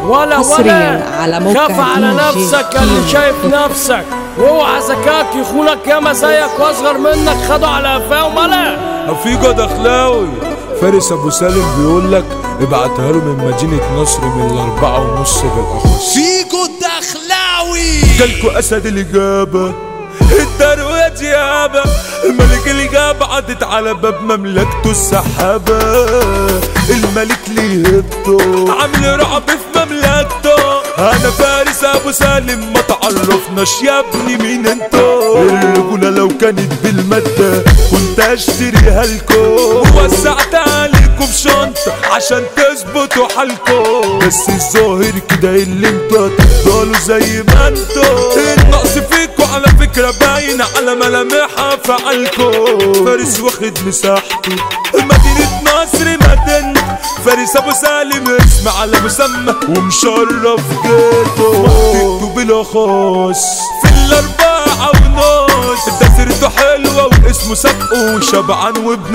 ولا حصرياً ولا على موقع خاف على دي جي نفسك يا اللي كيمو. شايف نفسك واوعى ذكاك يخونك ياما زيك واصغر منك خدوا على قفاه وملا رفيقة دخلاوي فارس ابو سالم بيقول لك ابعتها له من مدينة نصر من الأربعة ونص بالأخص فيجو الدخلاوي جالكوا أسد الإجابة الدروة ديابة ملك الإجابة عدت على باب مملكته السحابة الملك ليه هبته عامل رعب في مملكته أنا فارس أبو سالم ما تعرفناش يا ابني مين انتو الرجولة لو كانت بالمادة كنت اشتريها لكم ووسعت عليكم شنطة عشان تظبطوا حالكم بس الظاهر كده اللي انتوا هتفضلوا زي ما انتوا النقص فيكوا على فكرة باين على ملامح افعالكم فارس واخد مساحته مدينة نصر مدينة فارس ابو سالم اسم على مسمى ومشرف جيته منطقته بالاخص في الاربعة ونص ده سيرته حلوة واسمه سبقه وشبعان وابن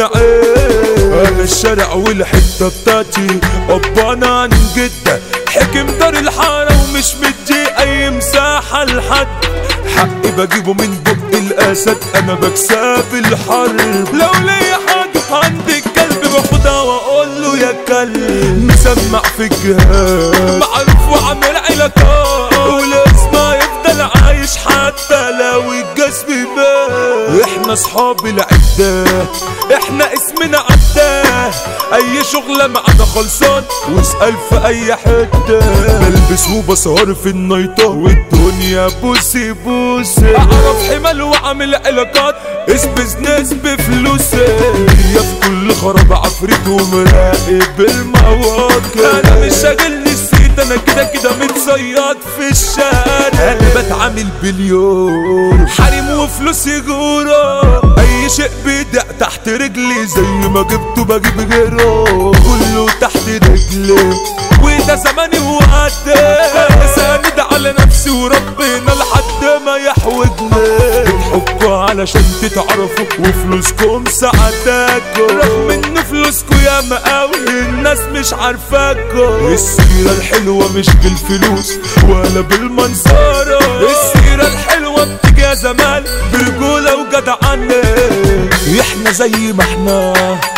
عين انا الشارع والحتة بتاعتي ابانا عن جدة حكم دار الحارة ومش مدي اي مساحة لحد حقي بجيبه من بق الاسد انا بكسب الحرب لو ليا حاجة عند الكلب باخدها واقول له يا كلب مسمع في الجهاز معروف وعامل علاقات والاسم يفضل عايش حتى لو الجسم بان احنا اصحاب العدة احنا اسمنا عدة اي شغلة معانا خلصان واسأل في اي حتة بلبس وبسهر في النايتة والدنيا بوسي بوسي اعرف حمل واعمل علاقات اس بزنس بفلوسي هي في كل خراب عفريت ومراقب المواقع انا مش شاغلني السيد انا كده كده متصياد في الشارع انا بتعامل باليوم حريم وفلوس يجورة اي شيء بيدق تحت رجلي زي ما جبته بجيب غيره كله تحت رجلي وده زماني وقتي ساند على نفسي وربنا لحد ما يحوجني بتحكوا علشان تتعرفوا وفلوسكم ساعتاكوا رغم ان فلوسكوا يا مقاوي الناس مش عارفاكوا السيرة الحلوة مش بالفلوس ولا بالمنظرة السيرة الحلوة بتيجي يا زمان برجولة وجدعنة احنا زي ما احنا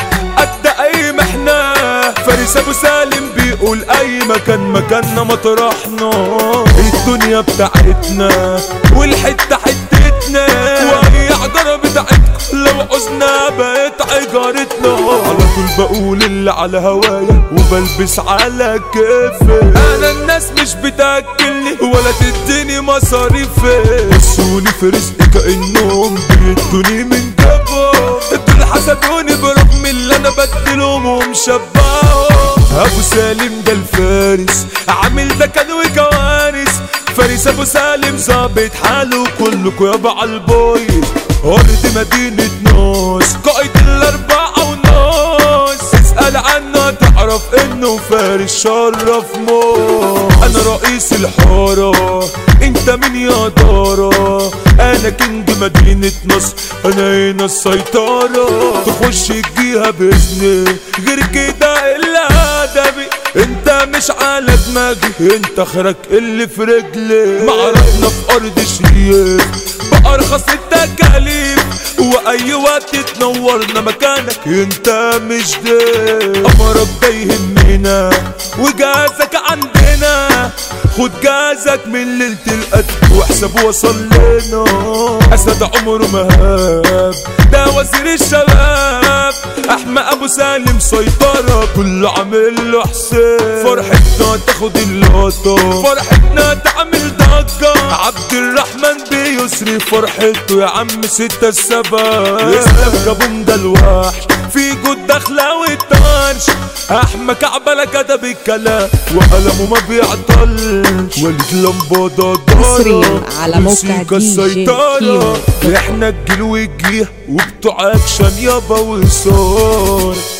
قد اي محنة فارس ابو سالم بيقول اي مكان مكاننا مطرحنا الدنيا بتاعتنا والحتة حتتنا وهي عجرة بتاعتكم لو عوزنا بقت عجارتنا على طول بقول اللي على هوايا وبلبس على كيفي انا الناس مش بتاكلني ولا تديني مصاريفي بصوني في رزقي كانهم بيدوني من جبهة دول حسدوني برغم اللي انا بدلهم ومشبههم ابو سالم ده الفارس عامل ده كان وكوارث فارس ابو سالم ظابط حاله كلكوا يابا عالبويز ارض مدينة نص قائد الاربعة ونص اسأل عنه تعرف انه فارس شرف موت انا رئيس الحارة انت مين يا دارة انا كينج مدينة نصر انا هنا السيطرة تخش الجهة باذني غير كده الا ادبي انت مش على دماغي انت اخرك اللي في رجلي معرفنا في ارض شريف بارخص التكاليف واي وقت تنورنا مكانك انت مش ده امرك ده يهمنا وجازك عندنا خد جازك من ليلة القدر واحسب وصل لنا اسد عمره ما هاب ده وزير الشباب احمد ابو سالم سيطرة كل عامل له حساب فرحتنا تاخد اللقطة فرحتنا تعمل ضجة عبد الرحمن بيسري فرحته يا عم ستة السبع اسلام جابوم ده الوحش في جود داخلة والطرش احمد كعبلة كتب الكلام وقلمه ما بيعطلش وليد لمبادة حصرياً على موقع موسيقى دي جي السيطرة كيمو. احنا الجيل والجيه وبتوع اكشن يابا وصار